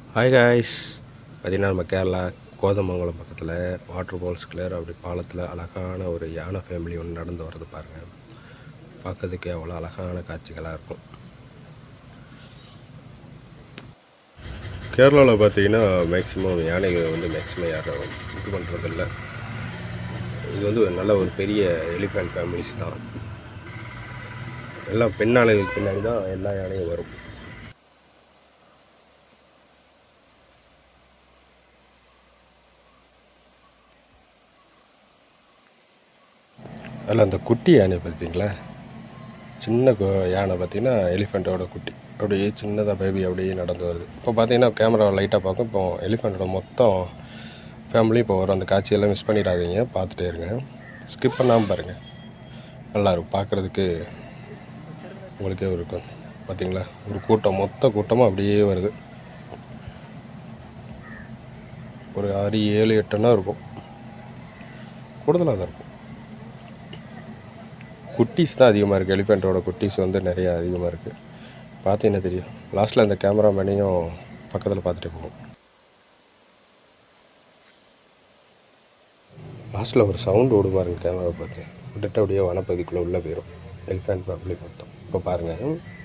hi guys பார்த்தீங்கன்னா நம்ம கேரளா கோதமங்கலம் பக்கத்தில் வாட்டர் ஃபால்ஸ் கிளியர் அப்படி பாலத்தில் அழகான ஒரு யானை ஃபேமிலி ஒன்று நடந்து வர்றது பாருங்கள் பார்க்கறதுக்கே அவ்வளோ அழகான காட்சிகளாக இருக்கும் கேரளாவில் பார்த்தீங்கன்னா மேக்ஸிமம் யானைகள் வந்து மேக்ஸிமம் யாரும் இது பண்ணுறதில்ல இது வந்து ஒரு நல்ல ஒரு பெரிய எலிஃபென்ட் ஃபேமிலிஸ் தான் எல்லாம் பெண் யானைகளுக்கு பின்னாடி தான் எல்லா யானையும் வரும் அதில் அந்த குட்டி யானை பார்த்தீங்களா சின்ன கு- யானை பார்த்தீங்கன்னா எலிஃபெண்ட்டோட குட்டி அப்படியே சின்னதாக பேபி அப்படியே நடந்து வருது இப்போ பார்த்தீங்கன்னா கேமரா லைட்டாக பார்க்கும் இப்போ எலிஃபெண்ட்டோட மொத்தம் ஃபேமிலி இப்போ வரும் அந்த காட்சியெல்லாம் மிஸ் பண்ணிடாதீங்க பார்த்துட்டே இருங்க ஸ்கிப் பண்ணாமல் பாருங்கள் நல்லாயிருக்கும் பார்க்குறதுக்கு உங்களுக்கே இருக்கும் பார்த்தீங்களா ஒரு கூட்டம் மொத்த கூட்டமாக அப்படியே வருது ஒரு ஆறு ஏழு எட்டுன்னா இருக்கும் கூடுதலாக தான் இருக்கும் குட்டீஸ் தான் அதிகமாக இருக்குது எலிஃபெண்ட்டோட குட்டீஸ் வந்து நிறைய அதிகமாக இருக்குது பார்த்தீங்கன்னா தெரியும் லாஸ்ட்டில் அந்த கேமராமேனையும் பக்கத்தில் பார்த்துட்டே போகும் லாஸ்ட்டில் ஒரு சவுண்டு ஓடு பாருங்க கேமரா பார்த்து விட்டுட்டு அப்படியே வனப்பகுதிக்குள்ளே உள்ளே போயிடும் எலிஃபெண்ட் பப்ளிக் மொத்தம் இப்போ பாருங்கள்